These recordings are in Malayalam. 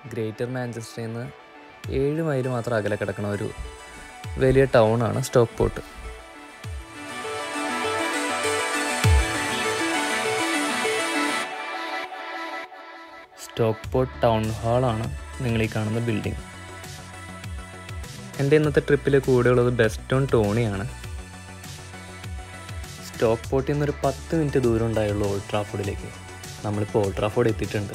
ഗ്രേറ്റർ മാഞ്ചസ്റ്ററിൽ നിന്ന് ഏഴ് മൈൽ മാത്രം അകലെ കിടക്കുന്ന ഒരു വലിയ ടൗണാണ് Stockport Stockport town ഹാളാണ് നിങ്ങൾ ഈ കാണുന്ന ബിൽഡിംഗ് എൻ്റെ ഇന്നത്തെ ട്രിപ്പിൽ കൂടെയുള്ളത് ബെസ്റ്റോൺ ടോണിയാണ് സ്റ്റോക്ക് പോർട്ടിൽ നിന്നൊരു പത്ത് മിനിറ്റ് ദൂരം ഉണ്ടായുള്ളൂ ഓൾഡ് ട്രാഫോർഡിലേക്ക് നമ്മളിപ്പോൾ ഓൾഡ് ട്രാഫോർഡ് എത്തിയിട്ടുണ്ട്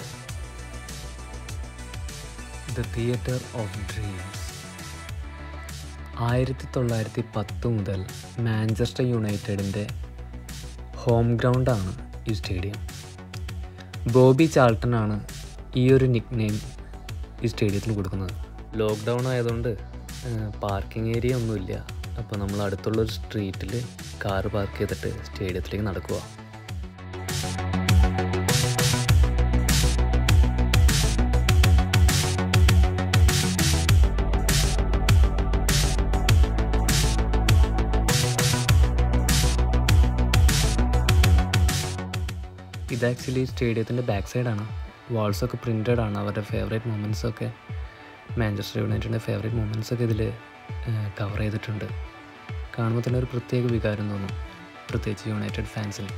ദ തിയേറ്റർ ഓഫ് ഡ്രീംസ് ആയിരത്തി തൊള്ളായിരത്തി പത്ത് മുതൽ മാഞ്ചസ്റ്റർ യുണൈറ്റഡിൻ്റെ ഹോം ഗ്രൗണ്ടാണ് ഈ സ്റ്റേഡിയം ബോബി ചാൾട്ടനാണ് ഈ ഒരു നിക് നെയിം ഈ സ്റ്റേഡിയത്തിന് കൊടുക്കുന്നത് ലോക്ക്ഡൗൺ ആയതുകൊണ്ട് പാർക്കിംഗ് ഏരിയ ഒന്നുമില്ല അപ്പോൾ നമ്മൾ അടുത്തുള്ള ഒരു സ്ട്രീറ്റിൽ കാർ പാർക്ക് ചെയ്തിട്ട് സ്റ്റേഡിയത്തിലേക്ക് നടക്കുക ഇത് ആക്ച്വലി സ്റ്റേഡിയത്തിൻ്റെ ബാക്ക് സൈഡാണ് വാൾസൊക്കെ പ്രിൻറ്റഡ് ആണ് അവരുടെ ഫേവറേറ്റ് മൊമെൻറ്റ്സ് ഒക്കെ മാഞ്ചസ്റ്റർ യുണൈറ്റഡിൻ്റെ ഫേവറേറ്റ് മൊമെൻറ്റ്സ് ഒക്കെ ഇതിൽ കവർ ചെയ്തിട്ടുണ്ട് കാണുമ്പോൾ തന്നെ ഒരു പ്രത്യേക വികാരം തോന്നും പ്രത്യേകിച്ച് യുണൈറ്റഡ് ഫാൻസിന്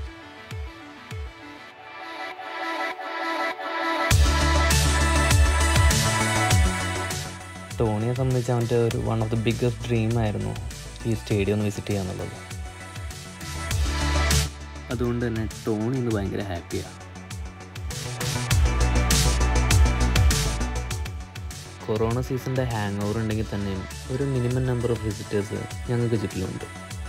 ടോണിയെ സംബന്ധിച്ച് അവൻ്റെ ഒരു one of the biggest dream ആയിരുന്നു ഈ സ്റ്റേഡിയം ഒന്ന് വിസിറ്റ് ചെയ്യാന്നുള്ളത് അതുകൊണ്ട് തന്നെ ടോണി ഇന്ന് ഭയങ്കര ഹാപ്പിയാണ് കൊറോണ സീസണിൻ്റെ ഹാങ് ഓവർ ഉണ്ടെങ്കിൽ തന്നെയും ഒരു മിനിമം നമ്പർ ഓഫ് വിസിറ്റേഴ്സ് ഞങ്ങൾക്ക് ചുറ്റിലുണ്ട്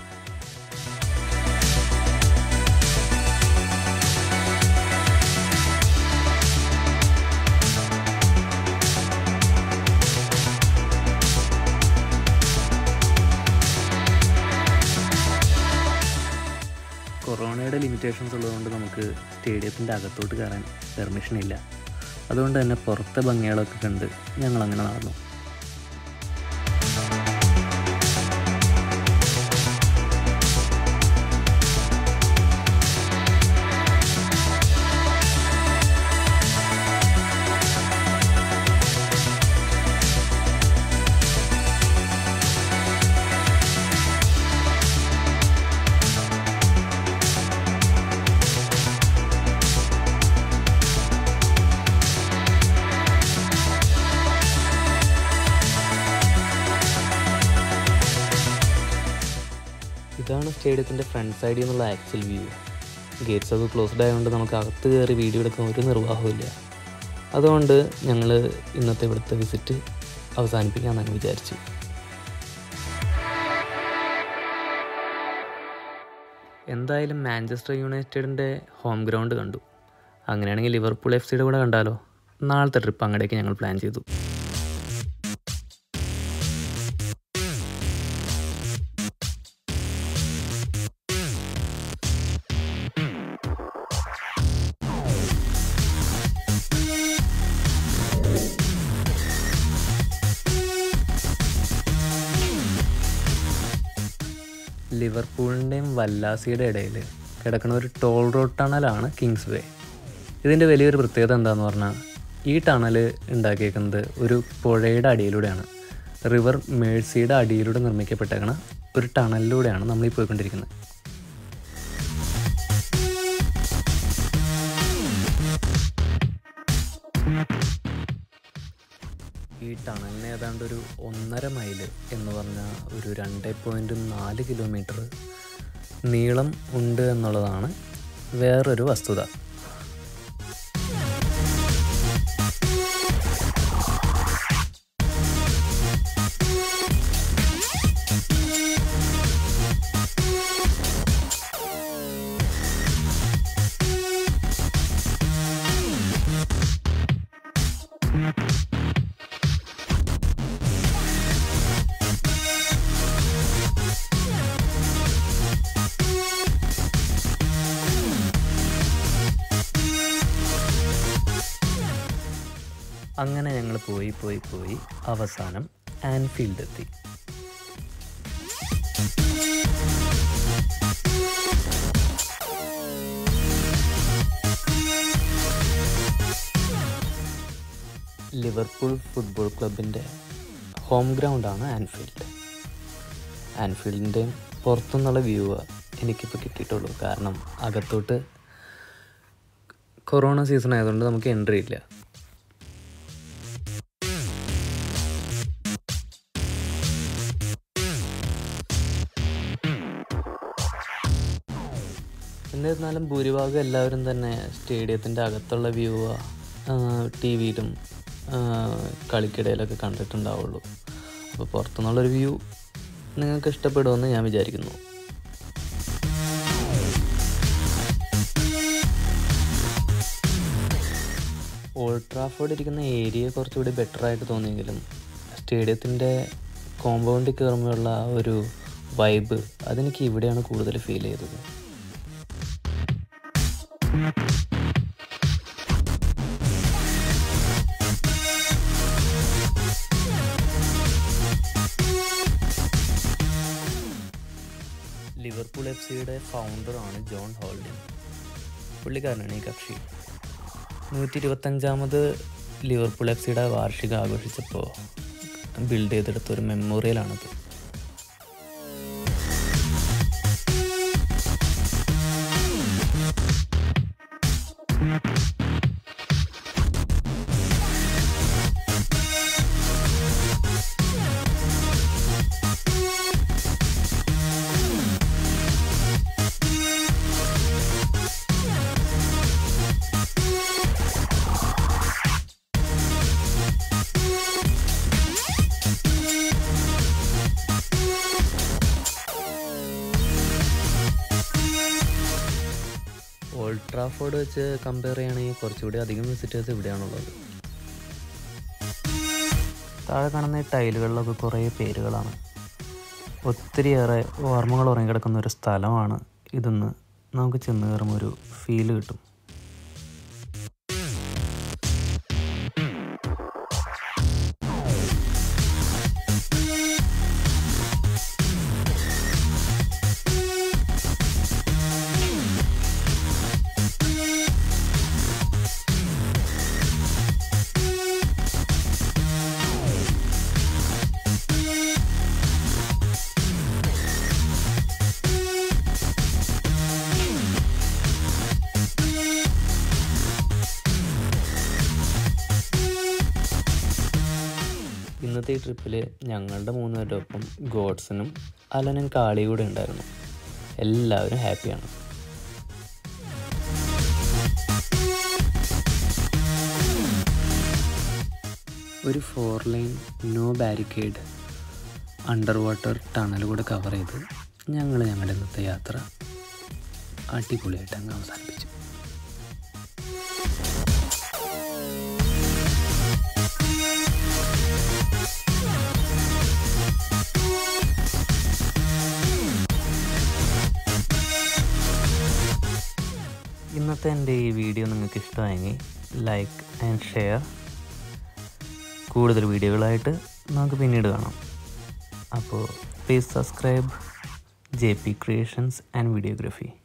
കൊറോണയുടെ ലിമിറ്റേഷൻസ് ഉള്ളതുകൊണ്ട് നമുക്ക് സ്റ്റേഡിയത്തിൻ്റെ അകത്തോട്ട് കയറാൻ പെർമിഷൻ ഇല്ല അതുകൊണ്ട് തന്നെ പുറത്തെ ഭംഗികളൊക്കെ കണ്ട് ഞങ്ങൾ അങ്ങനെ നടന്നു ഇതാണ് സ്റ്റേഡിയത്തിൻ്റെ ഫ്രണ്ട് സൈഡിൽ നിന്നുള്ള ആക്ച്വൽ വ്യൂ ഗേറ്റ്സ് ഒക്കെ ക്ലോസ്ഡ് ആയതുകൊണ്ട് നമുക്ക് അകത്ത് കയറി വീഡിയോ എടുക്കാൻ ഒരു നിർവാഹമില്ല അതുകൊണ്ട് ഞങ്ങൾ ഇന്നത്തെ ഇവിടുത്തെ വിസിറ്റ് അവസാനിപ്പിക്കാമെന്നാണ് വിചാരിച്ചു എന്തായാലും മാഞ്ചസ്റ്റർ യുണൈറ്റഡിൻ്റെ ഹോം ഗ്രൗണ്ട് കണ്ടു അങ്ങനെയാണെങ്കിൽ ലിവർപൂൾ എഫ് സിയുടെ കൂടെ കണ്ടാലോ നാളത്തെ ട്രിപ്പ് അങ്ങടേക്ക് ഞങ്ങൾ പ്ലാൻ ചെയ്തു ലിവർപൂളിൻ്റെയും വല്ലാസിയുടെ ഇടയിൽ കിടക്കുന്ന ഒരു ടോൾ റോഡ് ടണലാണ് കിങ്സ് വേ ഇതിൻ്റെ വലിയൊരു പ്രത്യേകത എന്താണെന്ന് പറഞ്ഞാൽ ഈ ടണൽ ഉണ്ടാക്കിയേക്കുന്നത് ഒരു പുഴയുടെ അടിയിലൂടെയാണ് റിവർ മേഴ്സിയുടെ അടിയിലൂടെ നിർമ്മിക്കപ്പെട്ടേക്കണ ഒരു ടണലിലൂടെയാണ് നമ്മൾ ഈ പോയിക്കൊണ്ടിരിക്കുന്നത് ഈ ടണലിന് ഏതാണ്ട് ഒരു ഒന്നര മൈല് എന്ന് പറഞ്ഞാൽ ഒരു രണ്ട് പോയിൻറ്റ് നാല് കിലോമീറ്റർ നീളം ഉണ്ട് എന്നുള്ളതാണ് വേറൊരു വസ്തുത അങ്ങനെ ഞങ്ങൾ പോയി പോയി പോയി അവസാനം ആൻഫീൽഡ് എത്തി ലിവർപൂൾ ഫുട്ബോൾ ക്ലബിൻ്റെ ഹോം ഗ്രൗണ്ടാണ് ആൻഫീൽഡ് ആൻഫീൽഡിൻ്റെയും പുറത്തുനിന്നുള്ള വ്യൂ എനിക്കിപ്പോൾ കിട്ടിയിട്ടുള്ളൂ കാരണം അകത്തോട്ട് കൊറോണ സീസൺ ആയതുകൊണ്ട് നമുക്ക് എൻട്രി ഇല്ല എന്നിരുന്നാലും ഭൂരിഭാഗം എല്ലാവരും തന്നെ സ്റ്റേഡിയത്തിൻ്റെ അകത്തുള്ള വ്യൂ ടി വിയിലും കളിക്കിടയിലൊക്കെ കണ്ടിട്ടുണ്ടാവുള്ളൂ അപ്പോൾ പുറത്തുനിന്നുള്ളൊരു വ്യൂ നിങ്ങൾക്ക് ഇഷ്ടപ്പെടുമെന്ന് ഞാൻ വിചാരിക്കുന്നു ഓൾഡ് ട്രാഫോർഡ് ഇരിക്കുന്ന ഏരിയ കുറച്ചുകൂടി ബെറ്റർ ആയിട്ട് തോന്നിയെങ്കിലും സ്റ്റേഡിയത്തിൻ്റെ കോമ്പൗണ്ടിൽ കയറുമ്പോഴുള്ള ആ ഒരു വൈബ് അതെനിക്ക് ഇവിടെയാണ് കൂടുതൽ ഫീൽ ചെയ്തത് ലിവർപൂൾ എഫ് സിയുടെ ഫൗണ്ടറാണ് ജോൺ ഹോൾഡിൻ പുള്ളിക്കാരനാണ് ഈ കക്ഷി നൂറ്റി ഇരുപത്തഞ്ചാമത് ലിവർപൂൾ എഫ് സിയുടെ വാർഷികം ആഘോഷിച്ചപ്പോൾ ബിൽഡ് ചെയ്തെടുത്ത ഒരു മെമ്മോറിയലാണത് ഓൾഡ് ട്രാഫോർഡ് വെച്ച് കമ്പയർ ചെയ്യുകയാണെങ്കിൽ കുറച്ചുകൂടി അധികം വിസിറ്റേഴ്സ് ഇവിടെയാണുള്ളത് താഴെ കാണുന്ന ഈ ടൈലുകളിലൊക്കെ കുറേ പേരുകളാണ് ഒത്തിരിയേറെ ഓർമ്മകൾ ഉറങ്ങിക്കിടക്കുന്ന ഒരു സ്ഥലമാണ് ഇതെന്ന് നമുക്ക് ചെന്ന് കയറുമ്പോൾ ഒരു ഫീല് കിട്ടും ഇന്നത്തെ ഈ ട്രിപ്പിൽ ഞങ്ങളുടെ മൂന്നുപേരുടെ ഒപ്പം ഗോഡ്സനും അലനും കാളി കൂടെ ഉണ്ടായിരുന്നു എല്ലാവരും ഹാപ്പിയാണ് ഒരു four line no barricade under water tunnel കൂടെ കവർ ചെയ്ത് ഞങ്ങൾ ഞങ്ങളുടെ ഇന്നത്തെ യാത്ര അടിപൊളിയായിട്ട് അങ്ങ് അവസാനിപ്പിച്ചു ഇന്നത്തെ എൻ്റെ ഈ വീഡിയോ നിങ്ങൾക്ക് ഇഷ്ടമായെങ്കിൽ ലൈക്ക് ആൻഡ് ഷെയർ കൂടുതൽ വീഡിയോകളായിട്ട് നമുക്ക് പിന്നീട് കാണാം അപ്പോൾ please subscribe J P creations and videography